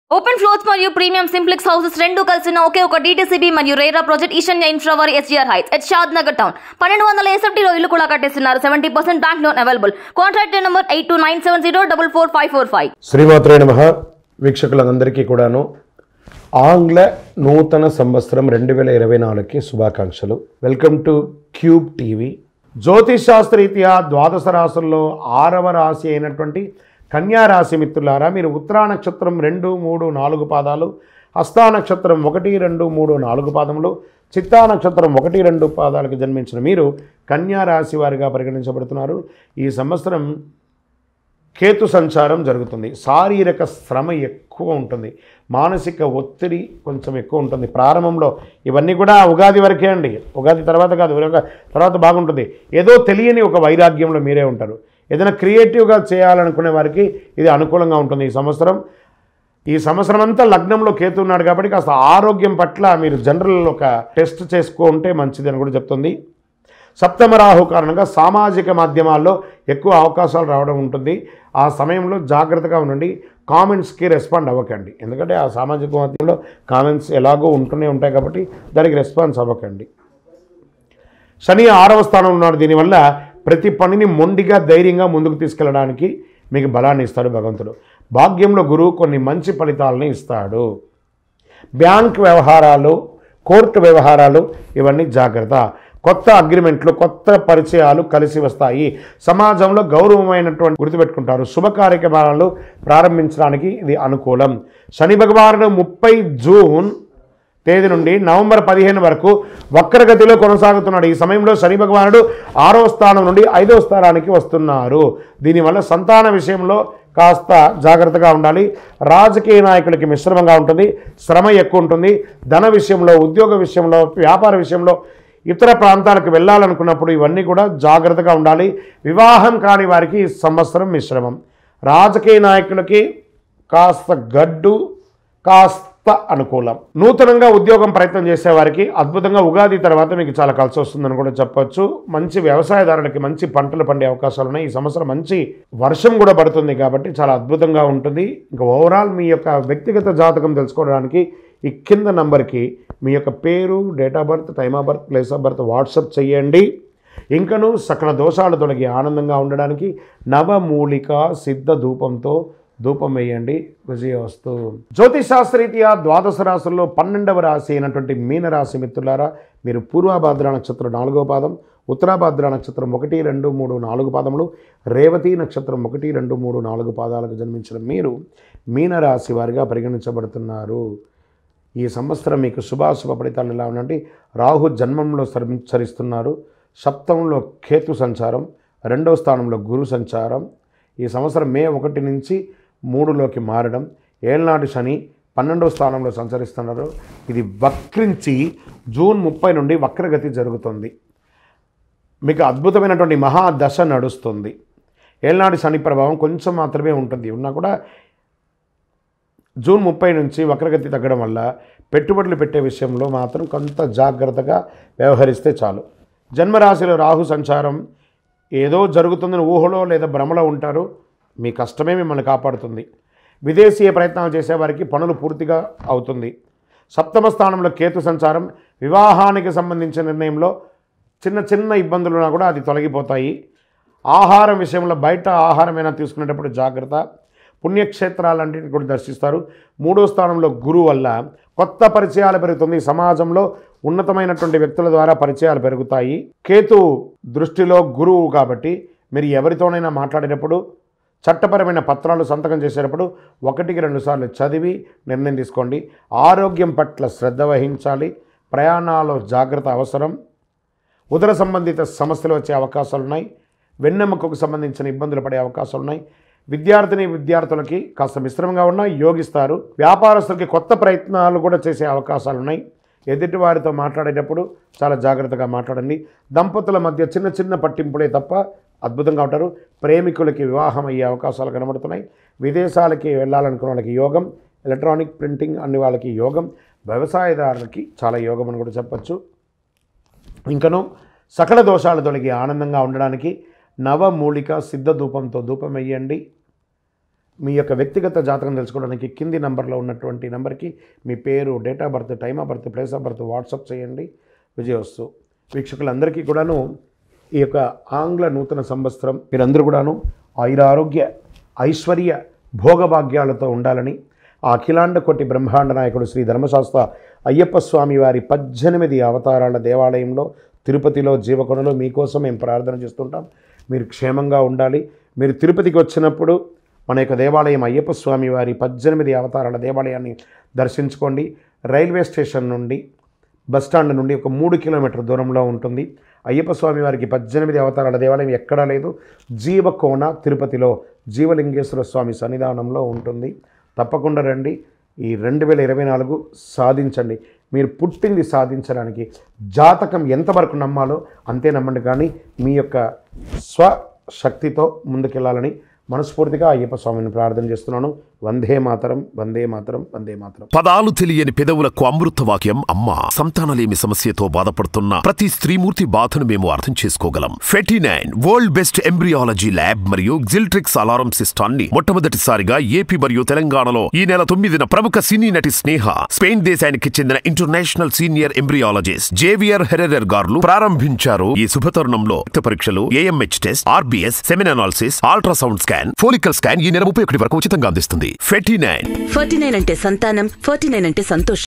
open floors మరియు premium simplex houses రెండు కలిసిన ఒకే ఒక డీటీసీబీ మరియు రేరా ప్రాజెక్ట్ ఈశాన్య ఇన్ఫ్రావర్ SGR heights at Shadnagar town పన్నెండు వందల ఎస్ఎఫ్టీలో ఇల్లు కూడా కట్టేస్తున్నారు seventy percent bank loan available contract number eight two nine seven zero double four five four five శ్రీమాత్రే నమ వీక్షకులందరికీ కూడాను ఆంగ్ల నూతన సంవత్సరం రెండు వేల ఇరవై నాలుగుకి శుభాకాంక్షలు వెల్కమ్ టు క్యూబ్ టీవీ జ్యోతిష్ శాస్త్రరీత్యా ద్వాదశ రాశుల్లో ఆరవ రాశి అయినటువంటి కన్యా రాశి మిత్రులారా మీరు ఉత్తరా నక్షత్రం రెండు మూడు నాలుగు పాదాలు హస్తా నక్షత్రం ఒకటి రెండు మూడు నాలుగు పాదములు చిత్తా నక్షత్రం ఒకటి రెండు పాదాలకు జన్మించిన మీరు కన్యా రాశి వారిగా పరిగణించబడుతున్నారు ఈ సంవత్సరం కేతు సంచారం జరుగుతుంది శారీరక శ్రమ ఎక్కువ ఉంటుంది మానసిక ఒత్తిడి కొంచెం ఎక్కువ ఉంటుంది ప్రారంభంలో ఇవన్నీ కూడా ఉగాది వరకే అండి ఉగాది తర్వాత కాదు ఉగా- తర్వాత బాగుంటుంది ఏదో తెలియని ఒక వైరాగ్యంలో మీరే ఉంటారు ఏదైనా క్రియేటివ్గా చేయాలనుకునే వారికి ఇది అనుకూలంగా ఉంటుంది ఈ సంవత్సరం ఈ సంవత్సరం అంతా లగ్నంలో కేతు ఉన్నాడు కాబట్టి కాస్త ఆరోగ్యం పట్ల మీరు జనరల్ ఒక టెస్ట్ చేసుకుంటే మంచిది అని కూడా చెప్తుంది సప్తమ రాహు కారణంగా సామాజిక మాధ్యమాల్లో ఎక్కువ అవకాశాలు రావడం ఉంటుంది ఆ సమయంలో జాగ్రత్తగా ఉండండి కామెంట్స్కి రెస్పాండ్ అవ్వకండి ఎందుకంటే ఆ సామాజిక మాధ్యమంలో కామెంట్స్ ఎలాగో ఉంటూనే ఉంటాయి కాబట్టి దానికి రెస్పాన్స్ అవ్వకండి శని ఆరవ స్థానం ఉన్నాడు దీనివల్ల ప్రతి పనిని మొండిగా ధైర్యంగా ముందుకు తీసుకెళ్ళడానికి మీకు బలాన్ని ఇస్తాడు భగవంతుడు భాగ్యంలో గురువు కొన్ని మంచి ఫలితాలను ఇస్తాడు బ్యాంక్ వ్యవహారాలు కోర్టు వ్యవహారాలు ఇవన్నీ జాగ్రత్త కొత్త అగ్రిమెంట్లు కొత్త పరిచయాలు కలిసి వస్తాయి సమాజంలో గౌరవమైనటువంటి గుర్తుపెట్టుకుంటారు శుభ కార్యక్రమాలను ప్రారంభించడానికి ఇది అనుకూలం శని భగవానుడు ముప్పై జూన్ తేదీ నుండి నవంబర్ పదిహేను వరకు వక్రగతిలో కొనసాగుతున్నాడు ఈ సమయంలో శని భగవానుడు ఆరో స్థానం నుండి ఐదో స్థానానికి వస్తున్నారు దీనివల్ల సంతాన విషయంలో కాస్త జాగ్రత్తగా ఉండాలి రాజకీయ నాయకులకి మిశ్రమంగా ఉంటుంది శ్రమ ఎక్కువ ఉంటుంది ధన విషయంలో ఉద్యోగ విషయంలో వ్యాపార విషయంలో ఇతర ప్రాంతాలకు వెళ్ళాలనుకున్నప్పుడు ఇవన్నీ కూడా జాగ్రత్తగా ఉండాలి వివాహం కాని వారికి ఈ సంవత్సరం మిశ్రమం రాజకీయ నాయకులకి కాస్త గడ్డు కాస్త అనుకూలం నూతనంగా ఉద్యోగం ప్రయత్నం చేసే వారికి అద్భుతంగా ఉగాది తర్వాత మీకు చాలా కలిసి వస్తుందని కూడా చెప్పొచ్చు మంచి వ్యవసాయదారులకి మంచి పంటలు పండే అవకాశాలు ఉన్నాయి ఈ సంవత్సరం మంచి వర్షం కూడా పడుతుంది కాబట్టి చాలా అద్భుతంగా ఉంటుంది ఇంకా ఓవరాల్ మీ యొక్క వ్యక్తిగత జాతకం తెలుసుకోవడానికి ఈ కింద నంబర్కి మీ యొక్క పేరు date of birth time of birth place of birth WhatsApp చేయండి ఇంకను సకల దోషాలు తొలగి ఆనందంగా ఉండడానికి నవమూలిక సిద్ధ ధూపంతో ధూపం వేయండి విజయవస్తు జ్యోతిశాస్త్రరీత్యా ద్వాదశ రాశుల్లో పన్నెండవ రాశి అయినటువంటి మీనరాశి మిత్రులారా మీరు పూర్వభాద్ర నక్షత్రం నాలుగో పాదం ఉత్తరాభాద్ర నక్షత్రం ఒకటి రెండు మూడు నాలుగు పాదములు రేవతి నక్షత్రం ఒకటి రెండు మూడు నాలుగు పాదాలకు జన్మించిన మీరు మీనరాశి వారిగా పరిగణించబడుతున్నారు ఈ సంవత్సరం మీకు శుభాశుభ ఫలితాలు ఎలా ఉండంటే రాహు జన్మంలో సంచరిస్తున్నారు సప్తమంలో కేతు సంచారం రెండవ స్థానంలో గురు సంచారం ఈ సంవత్సరం మే ఒకటి నుంచి మూడులోకి మారడం ఏళ్ళనాటి శని పన్నెండవ స్థానంలో సంచరిస్తున్నారు ఇది వక్రించి జూన్ ముప్పై నుండి వక్రగతి జరుగుతుంది మీకు అద్భుతమైనటువంటి మహాదశ నడుస్తుంది ఏళ్ళనాటి శని ప్రభావం కొంచెం మాత్రమే ఉంటుంది ఉన్నా కూడా జూన్ ముప్పై నుంచి వక్రగతి తగ్గడం వల్ల పెట్టుబడులు పెట్టే విషయంలో మాత్రం కొంత జాగ్రత్తగా వ్యవహరిస్తే చాలు జన్మరాశిలో రాహు సంచారం ఏదో జరుగుతుందని ఊహలో లేదా భ్రమలో ఉంటారు మీ కష్టమే మిమ్మల్ని కాపాడుతుంది విదేశీయ ప్రయత్నాలు చేసేవారికి పనులు పూర్తిగా అవుతుంది సప్తమ స్థానంలో కేతు సంచారం వివాహానికి సంబంధించిన నిర్ణయంలో చిన్న చిన్న ఇబ్బందులు ఉన్నా కూడా అది తొలగిపోతాయి ఆహారం విషయంలో బయట ఆహారమైనా తీసుకునేటప్పుడు జాగ్రత్త పుణ్యక్షేత్రాలన్నింటిని కూడా దర్శిస్తారు మూడో స్థానంలో గురువు వల్ల కొత్త పరిచయాలు పెరుగుతుంది సమాజంలో ఉన్నతమైనటువంటి వ్యక్తుల ద్వారా పరిచయాలు పెరుగుతాయి కేతు దృష్టిలో గురువు కాబట్టి మీరు ఎవరితోనైనా మాట్లాడేటప్పుడు చట్టపరమైన పత్రాలు సంతకం చేసేటప్పుడు ఒకటికి రెండు సార్లు చదివి నిర్ణయం తీసుకోండి ఆరోగ్యం పట్ల శ్రద్ధ వహించాలి ప్రయాణాల్లో జాగ్రత్త అవసరం ఉదర సంబంధిత సమస్యలు వచ్చే అవకాశాలు ఉన్నాయి వెన్నెముకకు సంబంధించిన ఇబ్బందులు పడే అవకాశాలు ఉన్నాయి విద్యార్థిని విద్యార్థులకి కాస్త మిశ్రమంగా ఉన్నా యోగిస్తారు వ్యాపారస్తులకి కొత్త ప్రయత్నాలు కూడా చేసే అవకాశాలు ఉన్నాయి ఎదుటి వారితో మాట్లాడేటప్పుడు చాలా జాగ్రత్తగా మాట్లాడండి దంపతుల మధ్య చిన్న చిన్న పట్టింపులే తప్ప అద్భుతంగా ఉంటారు ప్రేమికులకి వివాహం అయ్యే అవకాశాలు కనబడుతున్నాయి విదేశాలకి వెళ్ళాలనుకున్న వాళ్ళకి యోగం ఎలక్ట్రానిక్ ప్రింటింగ్ అన్ని వాళ్ళకి యోగం వ్యవసాయదారులకి చాలా యోగం అని కూడా చెప్పచ్చు ఇంకను సకల దోషాలు తొలగి ఆనందంగా ఉండడానికి నవమూలిక సిద్ధ ధూపంతో ధూపం వేయండి మీ యొక్క వ్యక్తిగత జాతకం తెలుసుకోవడానికి కింది నంబర్లో ఉన్నటువంటి నెంబర్కి మీ పేరు date of birth time of birth place of birth WhatsApp చేయండి విజయవస్తు వీక్షకులందరికీ కూడాను ఈ యొక్క ఆంగ్ల నూతన సంవత్సరం మీరందరూ కూడాను ఆయురారోగ్య ఐశ్వర్య భోగభాగ్యాలతో ఉండాలని ఆ అఖిలాండ కోటి బ్రహ్మాండ నాయకుడు శ్రీ ధర్మశాస్త్ర అయ్యప్ప స్వామి వారి పద్దెనిమిది అవతారాల దేవాలయంలో తిరుపతిలో జీవకొండలో మీకోసం మేము ప్రార్థన చేస్తుంటాం మీరు క్షేమంగా ఉండాలి మీరు తిరుపతికి వచ్చినప్పుడు మన యొక్క దేవాలయం అయ్యప్ప స్వామి వారి పద్దెనిమిది అవతారాల దేవాలయాన్ని దర్శించుకోండి రైల్వే స్టేషన్ నుండి బస్ స్టాండ్ నుండి ఒక మూడు కిలోమీటర్ దూరంలో ఉంటుంది అయ్యప్ప స్వామి వారికి పద్దెనిమిది అవతారాల దేవాలయం ఎక్కడా లేదు జీవకోణ తిరుపతిలో జీవలింగేశ్వర స్వామి సన్నిధానంలో ఉంటుంది తప్పకుండా రండి ఈ రెండు వేల ఇరవై నాలుగు సాధించండి మీరు పుట్టింది సాధించడానికి జాతకం ఎంతవరకు నమ్మాలో అంతే నమ్మండి కానీ మీ యొక్క స్వశక్తితో ముందుకెళ్ళాలని మనస్ఫూర్తిగా అయ్యప్ప స్వామిని ప్రార్థన చేస్తున్నాను వందే మాతరం వందే మాతరం వందే మాతరం పదాలు తెలియని పెదవులకు అమృత వాక్యం అమ్మ సంతానలేమి సమస్యతో బాధపడుతున్న ప్రతి స్త్రీమూర్తి బాధను మేము అర్థం చేసుకోగలం Ferty nine world best embryology lab మరియు జిల్ట్రిక్స్ అలారం సిస్టాన్ని మొట్టమొదటిసారిగా ఏపీ మరియు తెలంగాణలో ఈ నెల తొమ్మిదిన ప్రముఖ సినీ నటి స్నేహ స్పెయిన్ దేశానికి చెందిన international senior embryologist Javier Herrera గారు ప్రారంభించారు ఈ శుభతరుణంలో రక్త పరీక్షలు AMH test RBS semen analysis ultrasound scan follicle scan ఈ నెల ముప్పై ఒకటి వరకు ఉచితంగా అందిస్తుంది ఫెటీ నైన్ ఫార్టీ నైన్ అంటే సంతానం ఫార్టీ నైన్ అంటే సంతోషం